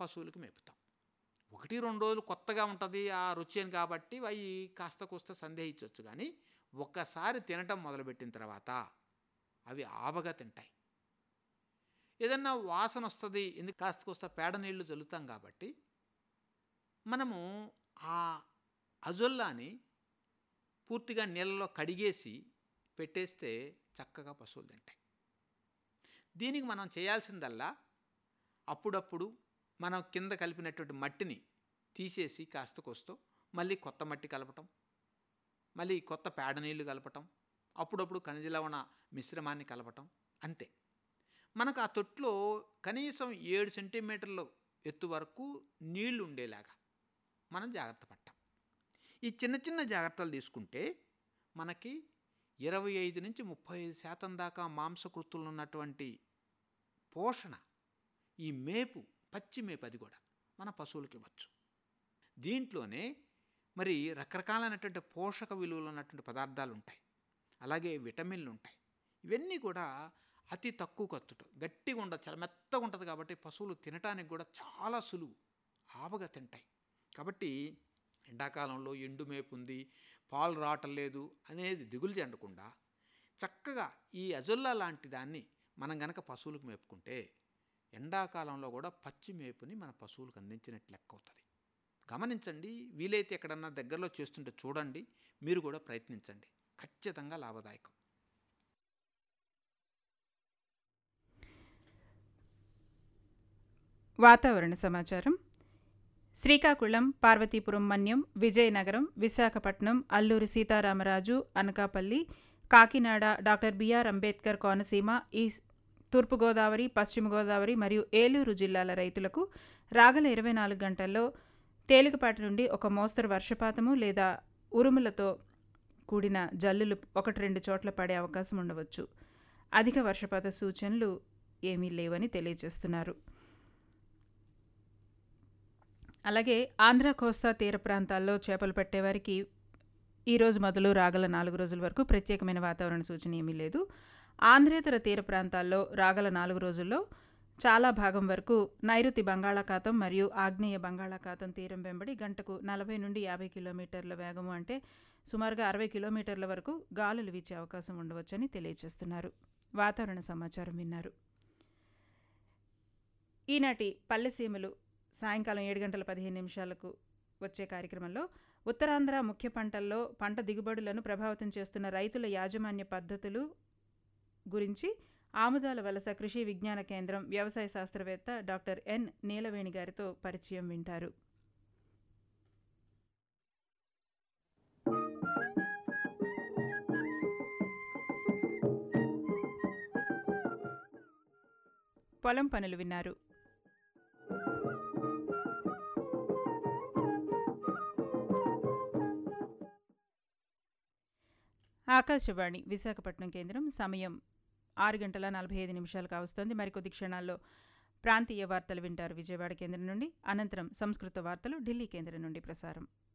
పశువులకి మేపుతాం ఒకటి రెండు రోజులు కొత్తగా ఉంటుంది ఆ రుచి అని కాబట్టి అవి కాస్త కూస్త సందేహించవచ్చు కానీ ఒక్కసారి తినటం మొదలుపెట్టిన తర్వాత అవి ఆబగా తింటాయి ఏదన్నా వాసన వస్తుంది ఎందుకు కాస్త కూస్త పేడ నీళ్లు చల్లుతాం కాబట్టి మనము ఆ అజొల్లాని పూర్తిగా నీళ్ళలో కడిగేసి పెట్టేస్తే చక్కగా పశువులు తింటాయి దీనికి మనం చేయాల్సిందల్లా అప్పుడప్పుడు మనం కింద కలిపినటువంటి మట్టిని తీసేసి కాస్త కోస్తూ మళ్ళీ కొత్త మట్టి కలపటం మళ్ళీ కొత్త పేడ నీళ్లు కలపటం అప్పుడప్పుడు ఖనిజ లవణ మిశ్రమాన్ని కలపటం అంతే మనకు ఆ తొట్లో కనీసం ఏడు సెంటీమీటర్ల ఎత్తు వరకు నీళ్లు ఉండేలాగా మనం జాగ్రత్త పట్టాం ఈ చిన్న చిన్న జాగ్రత్తలు తీసుకుంటే మనకి ఇరవై ఐదు నుంచి ముప్పై ఐదు శాతం దాకా మాంసకృతులు ఉన్నటువంటి పోషణ ఈ మేపు పచ్చి మేపు అది కూడా మన పశువులకి ఇవ్వచ్చు దీంట్లోనే మరి రకరకాలైనటువంటి పోషక విలువలు ఉన్నటువంటి పదార్థాలు ఉంటాయి అలాగే విటమిన్లు ఉంటాయి ఇవన్నీ కూడా అతి తక్కువ ఖర్చుతో గట్టిగా ఉండదు చాలా మెత్తగా ఉంటుంది కాబట్టి పశువులు తినటానికి కూడా చాలా సులువు ఆవగా తింటాయి కాబట్టి ఎండాకాలంలో ఎండు మేపు ఉంది పాలు రావటం లేదు అనేది దిగులు చెందకుండా చక్కగా ఈ అజొల్లా లాంటి దాన్ని మనం గనక పశువులకు మేపుకుంటే ఎండాకాలంలో కూడా పచ్చి మేపుని మన పశువులకు అందించినట్లు లెక్క అవుతుంది గమనించండి వీలైతే ఎక్కడన్నా దగ్గరలో చేస్తుంటే చూడండి మీరు కూడా ప్రయత్నించండి ఖచ్చితంగా లాభదాయకం వాతావరణ సమాచారం శ్రీకాకుళం పార్వతీపురం మన్యం విజయనగరం విశాఖపట్నం అల్లూరి సీతారామరాజు అనకాపల్లి కాకినాడ డాక్టర్ బిఆర్ అంబేద్కర్ కోనసీమ ఈ తూర్పుగోదావరి పశ్చిమ గోదావరి మరియు ఏలూరు జిల్లాల రైతులకు రాగల ఇరవై నాలుగు గంటల్లో తేలికపాటి నుండి ఒక మోస్తరు వర్షపాతము లేదా ఉరుములతో కూడిన జల్లులు ఒకటి రెండు చోట్ల పడే అవకాశం ఉండవచ్చు అధిక వర్షపాత సూచనలు ఏమీ లేవని తెలియజేస్తున్నారు అలాగే ఆంధ్ర కోస్తా తీర ప్రాంతాల్లో చేపలు పట్టేవారికి ఈరోజు మొదలు రాగల నాలుగు రోజుల వరకు ప్రత్యేకమైన వాతావరణ సూచన ఏమీ లేదు ఆంధ్రేతర తీర ప్రాంతాల్లో రాగల నాలుగు రోజుల్లో చాలా భాగం వరకు నైరుతి బంగాళాఖాతం మరియు ఆగ్నేయ బంగాళాఖాతం తీరం వెంబడి గంటకు నలభై నుండి యాభై కిలోమీటర్ల వేగము అంటే సుమారుగా అరవై కిలోమీటర్ల వరకు గాలులు వీచే అవకాశం ఉండవచ్చని తెలియజేస్తున్నారు వాతావరణ సమాచారం విన్నారు ఈనాటి పల్లెసీమలు సాయంకాలం ఏడు గంటల పదిహేను నిమిషాలకు వచ్చే కార్యక్రమంలో ఉత్తరాంధ్ర ముఖ్య పంటల్లో పంట దిగుబడులను ప్రభావితం చేస్తున్న రైతుల యాజమాన్య పద్ధతులు గురించి ఆముదాల వలస కృషి విజ్ఞాన కేంద్రం వ్యవసాయ శాస్త్రవేత్త డాక్టర్ ఎన్ నీలవేణి గారితో పరిచయం వింటారు పొలం పనులు విన్నారు ఆకాశవాణి విశాఖపట్నం కేంద్రం సమయం ఆరు గంటల నలభై ఐదు నిమిషాలు కావస్తోంది మరికొద్ది క్షణాల్లో ప్రాంతీయ వార్తలు వింటారు విజయవాడ కేంద్రం నుండి అనంతరం సంస్కృత వార్తలు ఢిల్లీ కేంద్రం నుండి ప్రసారం